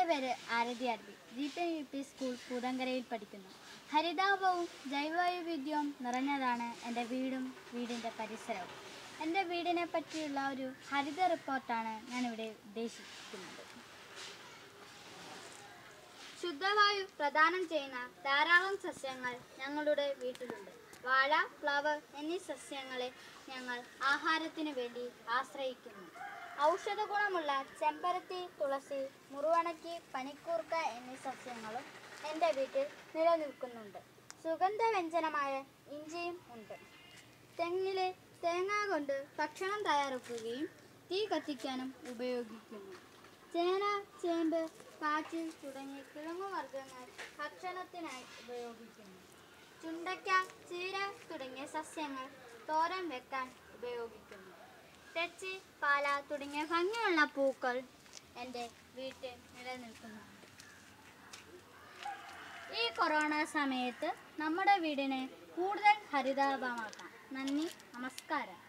എൻ്റെ പേര് ആരതി അർബി G P U P school പൂതങ്കരയിൽ പഠിക്കുന്നു ഹരിതാപവും ജൈവവൈവിധ്യവും നിറഞ്ഞതാണ് എൻ്റെ വീടും വീടിൻ്റെ പരിസരവും എൻ്റെ വീടിനെ പറ്റിയുള്ള ഒരു ഹരിത റിപ്പോർട്ടാണ് ഞാനിവിടെ ഉദ്ദേശിക്കുന്നത് ശുദ്ധവായു പ്രദാനം ചെയ്യുന്ന ധാരാളം സസ്യങ്ങൾ ഞങ്ങളുടെ വീട്ടിലുണ്ട് വാഴ ഫ്ലവർ എന്നീ സസ്യങ്ങളെ ഞങ്ങൾ ആഹാരത്തിന് വേണ്ടി ആശ്രയിക്കുന്നു ഔഷധ ഗുണമുള്ള ചെമ്പരത്തി തുളസി മുറുവണക്കി പനിക്കൂർക്ക എന്നീ സസ്യങ്ങളും എൻ്റെ വീട്ടിൽ നിലനിൽക്കുന്നുണ്ട് സുഗന്ധവ്യഞ്ജനമായ ഇഞ്ചിയും ഉണ്ട് തെങ്ങിലെ തേങ്ങ കൊണ്ട് ഭക്ഷണം തയ്യാറാക്കുകയും തീ കത്തിക്കാനും ഉപയോഗിക്കുന്നു ചേന ചേമ്പ് കാച്ചിൽ തുടങ്ങിയ കിഴങ്ങുവർഗ്ഗങ്ങൾ ഭക്ഷണത്തിനായി ഉപയോഗിക്കുന്നു ചുണ്ടയ്ക്ക ചീര തുടങ്ങിയ സസ്യങ്ങൾ തോരൻ വെക്കാൻ ഉപയോഗിക്കുന്നു തെച്ചി പാല തുടങ്ങിയ ഭംഗിയുള്ള പൂക്കൾ എൻ്റെ വീട്ടിൽ നിലനിൽക്കുന്നുണ്ട് ഈ കൊറോണ സമയത്ത് നമ്മുടെ വീടിനെ കൂടുതൽ ഹരിതാപമാക്കാം നന്ദി നമസ്കാരം